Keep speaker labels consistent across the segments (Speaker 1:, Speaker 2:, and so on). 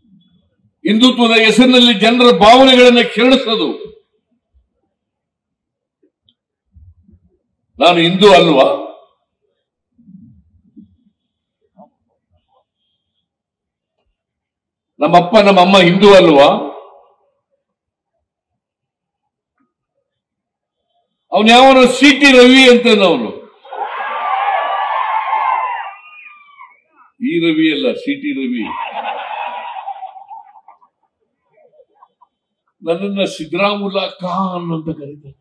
Speaker 1: ಹಿಂದುತ್ವದ ಹೆಸರಿನಲ್ಲಿ ಜನರ ಭಾವನೆಗಳನ್ನು ಕೆರಳಿಸೋದು ನಾನು ಹಿಂದೂ ಅಲ್ವಾ ನಮ್ಮಪ್ಪ ನಮ್ಮಮ್ಮ ಹಿಂದೂ ಅಲ್ವಾ ಅವನು ಯಾವನು ಸಿ ಟಿ ರವಿ ಅಂತ ಅವನು ಈ ರವಿ ಅಲ್ಲ ಸಿ ಟಿ ರವಿ ನನ್ನನ್ನ ಸಿದ್ದರಾಮುಲ್ಲಾ ಖಾನ್ ಅಂತ ಕರೀತಾರೆ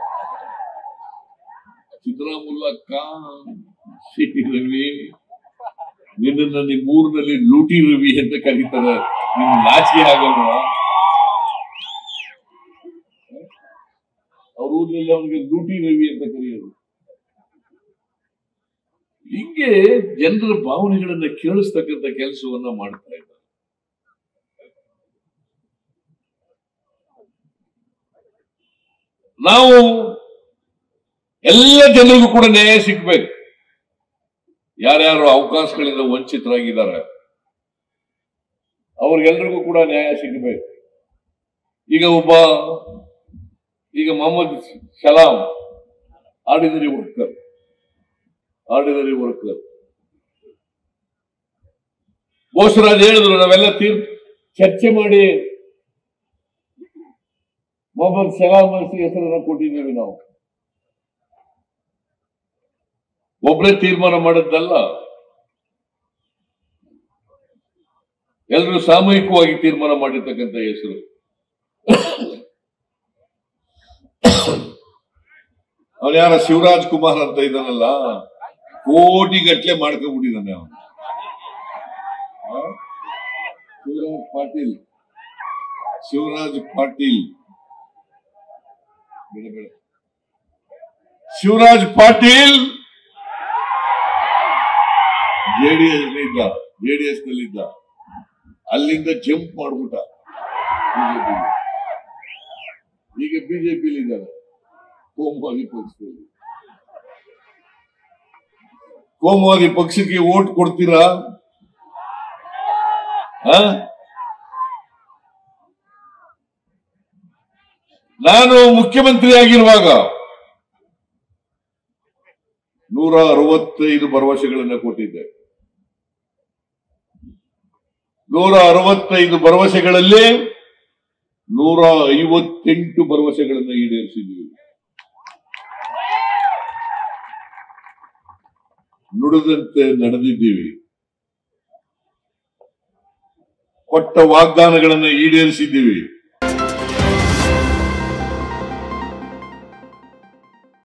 Speaker 1: ಸಿದ್ದರಾಮುಲ್ಲಾ ಖಾನ್ ಸಿ ಟಿ ರವಿ ನಿನ್ನನ್ನ ನಿಮ್ಮೂರಿನಲ್ಲಿ ಲೂಟಿ ರವಿ ಅಂತ ಕರೀತಾರೆ ನಿಮ್ ನಾಚಿಕೆ ಆಗಲ್ವಾ ಅವ್ರ ಊರಿನಲ್ಲಿ ಅವನಿಗೆ ಲೂಟಿ ರವಿ ಅಂತ ಕರೆಯೋದು ಹಿಂಗೆ ಜನರ ಭಾವನೆಗಳನ್ನ ಕೇಳಿಸ್ತಕ್ಕಂಥ ಕೆಲಸವನ್ನ ಮಾಡ್ತಾ ಇದ್ದಾರೆ ನಾವು ಎಲ್ಲ ಜನರಿಗೂ ಕೂಡ ನ್ಯಾಯ ಸಿಗ್ಬೇಕು ಯಾರ್ಯಾರು ಅವಕಾಶಗಳಿಂದ ವಂಚಿತರಾಗಿದ್ದಾರೆ ಅವ್ರಿಗೆಲ್ರಿಗೂ ಕೂಡ ನ್ಯಾಯ ಸಿಗಬೇಕು ಈಗ ಒಬ್ಬ ಈಗ Mohammed Salam ordinary worker ordinary worker Bosaraj ಹೇಳಿದ್ರು ನಾವೆಲ್ಲ ತೀರ್ಪು ಚರ್ಚೆ ಮಾಡಿ ಮೊಹಮ್ಮದ್ ಸಲಾಂ ಹೆಸರನ್ನ ಕೊಟ್ಟಿದ್ದೀವಿ ನಾವು ಒಬ್ಬರೇ ತೀರ್ಮಾನ ಮಾಡದ್ದಲ್ಲ ಎಲ್ಲರೂ ಸಾಮೂಹಿಕವಾಗಿ ತೀರ್ಮಾನ ಮಾಡಿರ್ತಕ್ಕಂಥ ಹೆಸರು ಅವನು ಯಾರ ಶಿವರಾಜ್ ಕುಮಾರ್ ಅಂತ ಇದ್ದಾನಲ್ಲ ಕೋಟಿ ಗಟ್ಲೆ ಮಾಡ್ಕೊಂಡ್ಬಿಟ್ಟಿದ್ದಾನೆ ಅವನು ಆ? ಶಿವರಾಜ್ ಪಾಟೀಲ್ ಶಿವರಾಜ್ ಪಾಟೀಲ್ ಬೇಡ, ಬೇಡ. ಶಿವರಾಜ್ ಪಾಟೀಲ್ ಜೆಡಿಎಸ್ ಇದ್ದ ಜೆಡಿಎಸ್ ನಲ್ಲಿದ್ದ ಅಲ್ಲಿಂದ ಜಂಪ್ ಮಾಡ್ಬಿಟ್ಟ BJP ಗೆ. ಈಗ ಬಿಜೆಪಿಲಿ ಇದ್ದಾರೆ ಕೋಮುವಾದಿ ಪಕ್ಷದಲ್ಲಿ ಕೋಮುವಾದಿ ಪಕ್ಷಕ್ಕೆ ವೋಟ್ ಕೊಡ್ತೀರಾ ಆ? ನಾನು ಮುಖ್ಯಮಂತ್ರಿ ಆಗಿರುವಾಗ ನೂರ ಅರವತ್ತೈದು ಭರವಸೆಗಳನ್ನ ಕೊಟ್ಟಿದ್ದೆ ನೂರ ಅರವತ್ತೈದು ಭರವಸೆಗಳಲ್ಲಿ ನೂರ ಐವತ್ತೆಂಟು ಭರವಸೆಗಳನ್ನು ಈಡೇರಿಸಿದ್ದೀವಿ ನುಡಿದಂತೆ ನಡೆದಿದ್ದೀವಿ ಕೊಟ್ಟ ವಾಗ್ದಾನಗಳನ್ನು ಈಡೇರಿಸಿದ್ದೀವಿ